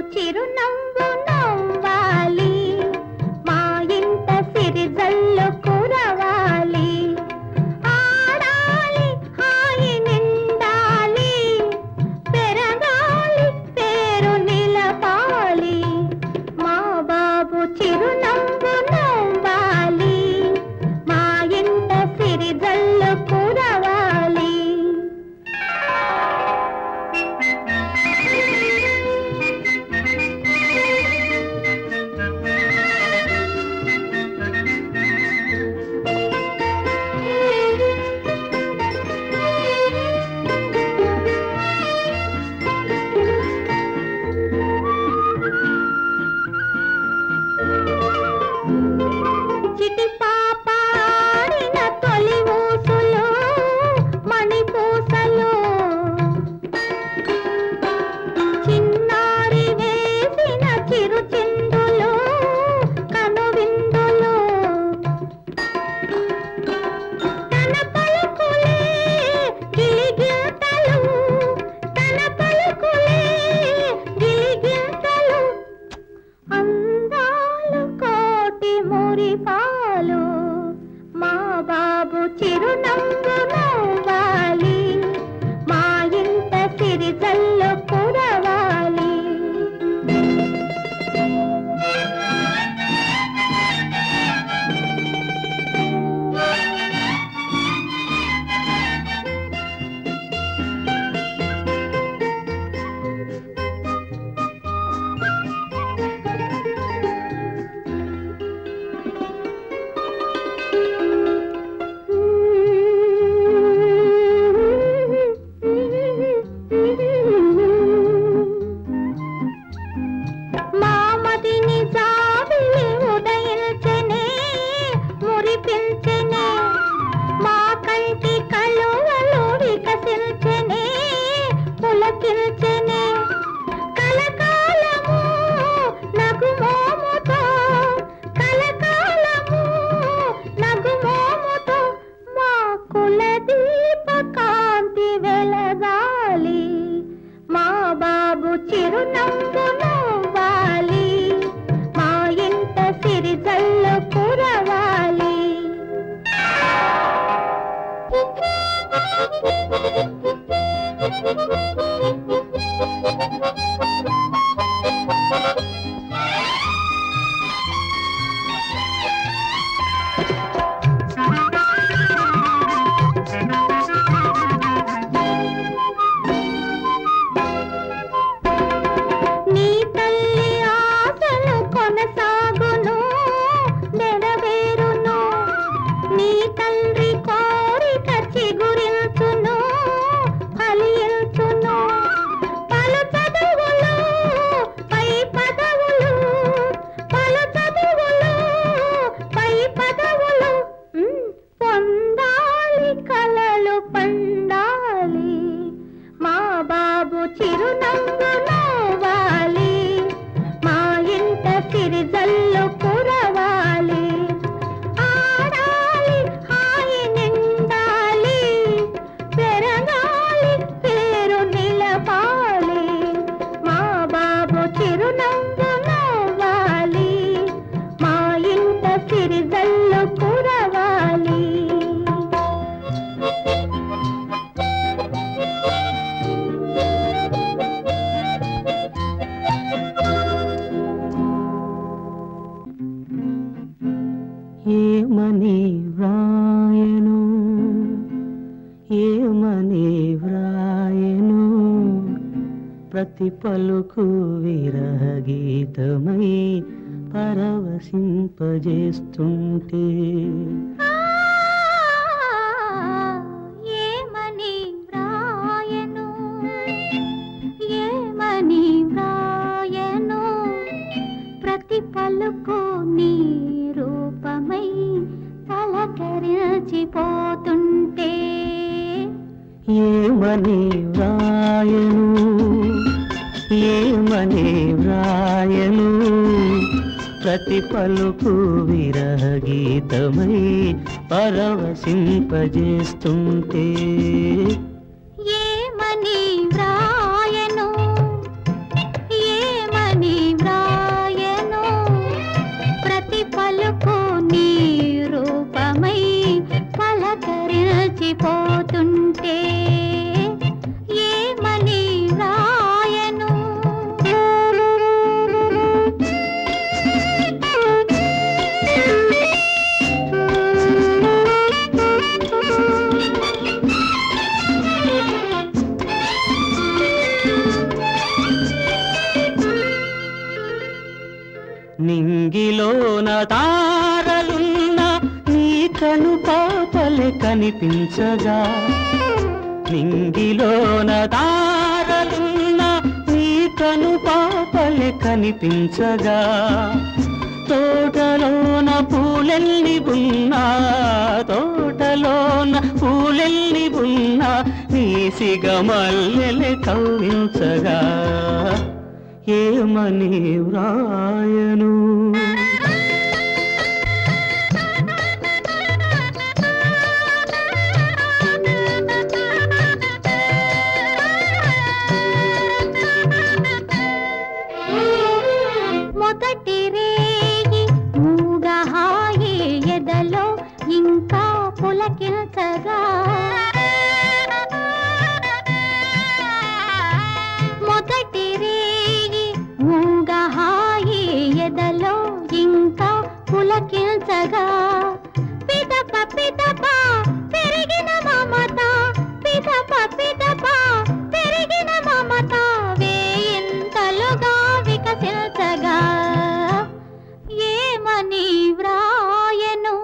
చిరునవ్వు నవ్వాలి మా ఇంట సిరిజల్లు కురవాలి ఆడాలి హాయి నిండాలి పెరగాలి పేరు నిలపాలి మా బాబు చిరునవ్వు నవ్వాలి మా ఇంట సిరిజల్లు కురవాలి చిటి పాపాడిన తొలి ఊసులు మణిపూసలు చిన్నారి వేసిన చిరు చిందులు కనువిందులు తన పలుకులే గిలిగిల్తలు తన పలుకులే గిలిగిల్తలు అందాలు కోటి మురిపాలు మా బాబు చిరునవ్వు నవ్వాలి మా ఇంట సిరిజల్లు కురవాలి మామదిని జాబిలి ఉదయించెనే మురిపించెనే మా కంటి కలువలు వికసించెనే పులకిల్చెనే కలకాలము నగుమోముతో కలకాలము నగుమోముతో మా కులదీప కాంతి వెలగాలి మా బాబు చిరునవ్వు నవ్వాలి మా ఇంట సిరిజల్లు కురవాలి నీ తల్లి ఆశలు కొనసాగును నెరవేరును నీ తండ్రి కోరిక చిగురించును ఫలించును పలు చదువులు పై పదవులు పలు చదువులు పై పదవులు ఉమ్, పొందాలి కలలు పండాలి మా బాబు చిరునవ్వు నవ్వాలి మా ఇంట సిరిజల్లు కురవాలి ఆడాలి హాయి నిండాలి పెరగాలి పేరు నిలపాలి మా బాబు చిరునవ్వు నవ్వాలి మా ఇంట సిరిజల్లు కురవాలి ఏమని వ్రాయను ఏమని వ్రాయను ప్రతి పలుకు విరహ గీతమై పరవశింపజేస్తుంటే ఏమని వ్రాయను ఏమని వ్రాయను ప్రతి పలుకు నీ రూపమై పలకరించిపోతుంటే ఏమని వ్రాయను ఏమని వ్రాయను ప్రతి పలుకు విరహ గీతమై పరవశింపజేస్తుంటే ఏమని వ్రాయను ఏమని నింగిలోన తారలున్న నీ కను పాపలే కనిపించగా నింగిలోన తారలున్న నీ కను పాపలే కనిపించగా తోటలోన పూలెల్లి ఉన్నా తోటలోన పూలెల్లి ఉన్నా నీ సిగమల్లెలే కవ్వించగా ఏమని వ్రాయను మొదటి రేగి మూగహాయి ఎదలో ఇంకా పులకిల్చగా మొదటి రేగి మూగహాయి ఎదలో ఇంకా పులకిల్చగా పిదప పిదప పెరిగిన మమత పిదప పిదప పెరిగిన మమత వేయింతలుగా వికసించగా ఏమని వ్రాయను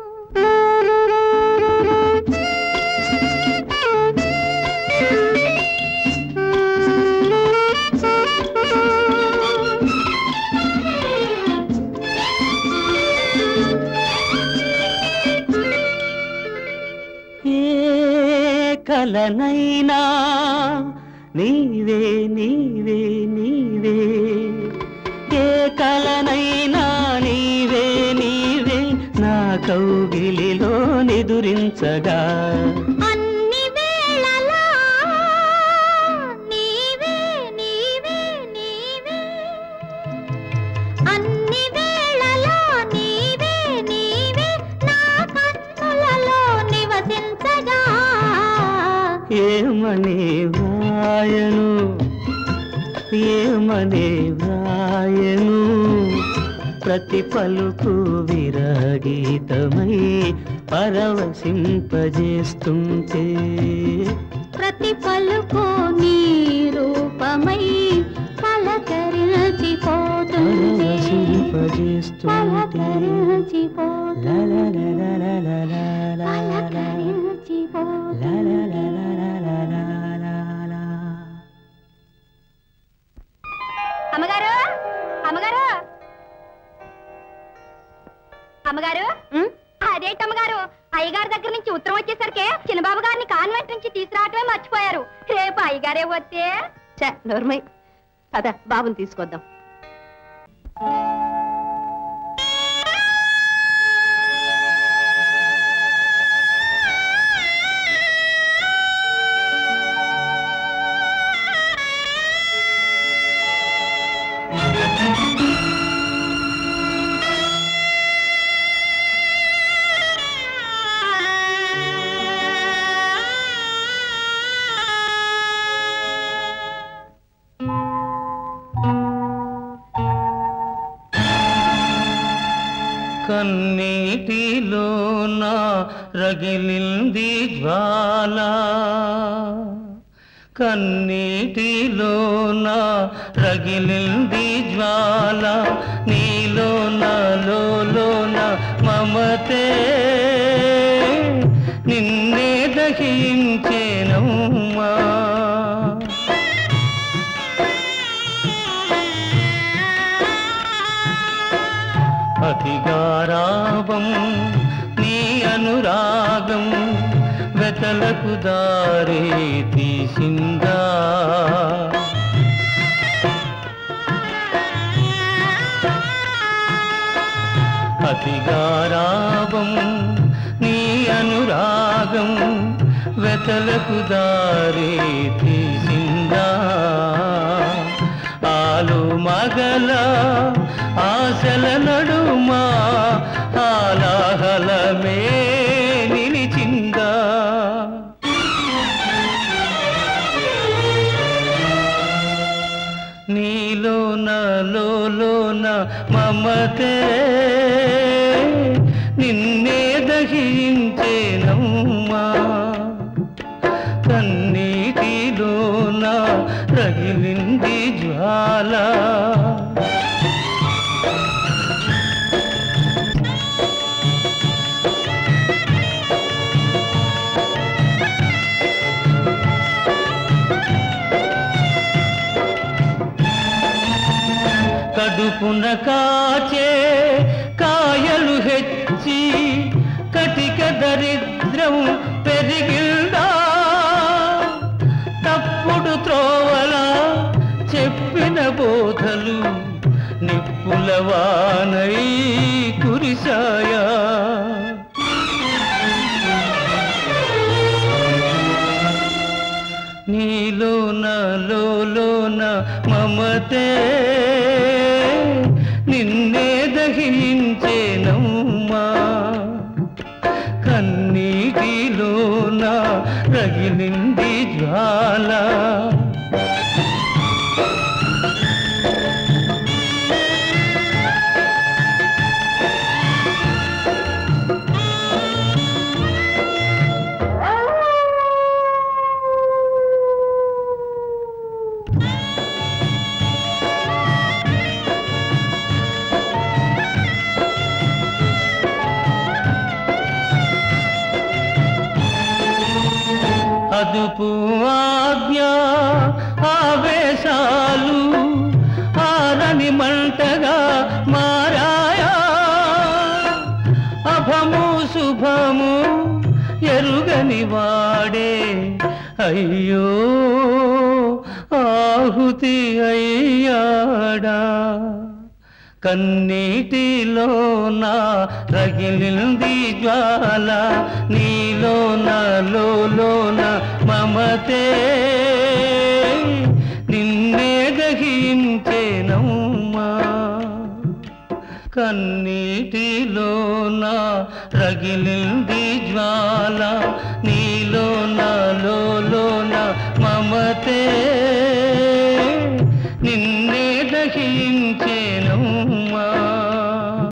ఏ కలనైనా నీవే నీవే నీవే ఏ కలనైనా నీవే నీవే నా కౌగిలిలో నిదురించగా అన్ని వేళలా నీవే నీవే నీవే అన్ని వేళలా నీవే నీవే నా కన్నులలో నివసించగా ఏమని వ్రాయను ఏమని వ్రాయను ప్రతి పలుకు విరగీతమై పరవశింపజేస్తుంటే ప్రతి పలుకు నీ రూపమై పలకరించిపోతుంది పరవశింపజేస్తుంటే పలకరించిపోతుంది లా లా లా లా లా లా లా లా లా. పలకరించిపోతుంది లా లా లా లా లా లా లా లా లా. అమ్మగారు అమ్మగారు అమ్మగారు అదేంటి అమ్మగారు అయ్యగారి దగ్గర నుంచి ఉత్తరం వచ్చేసరికి చిన్నబాబు గారిని కాన్వెంట్ నుంచి తీసుకురావటమే మర్చిపోయారు రేపు అయ్యగారే వస్తే నోర్మై పద బాబుని తీసుకొద్దాం కన్నీటిలోన రగిలింది జ్వాల కన్నీటిలోన రగిలింది జ్వాల నీలోన లోన మమతే నిన్నే దహించేనమ్మా అతిగారాభం నీ అనురాగం వెతలకు దారి తీసిందా అతిగారాభం నీ అనురాగం వెతలకు దారి తీసిందా ఆలు మగల ఆశల నడుమా ఆలాహలమే నిలిచిందా నీలోన లోన మమతే నిన్నే దహించేనమ్మా కన్నీటిలోన రగిలింది జ్వాల కడుపున కాచే కాయలు హెచ్చి కటిక దరిద్రం పెరిగిందా తప్పుడు త్రోవలా చెప్పిన బోధలు నిప్పుల వానై కురిశాయా నీలో నాలోన మమతే నిన్నే దహించేనమ్మా కన్నీటిలోన రగిలింది జ్వాల అదుపు ఆజ్ఞ ఆవేశాలు ఆరని మంటగా మారాయా అభము శుభము ఎరుగని వాడే అయ్యో ఆహుతి అయ్యాడా కన్నీటిలోన రగిలింది జ్వాల నీలోన లోన మమతే నిన్నే దహించేనమ్మా కన్నీటిలోన రగిలింది జ్వాల నీలోన లోన మమతే నిన్నే దహించే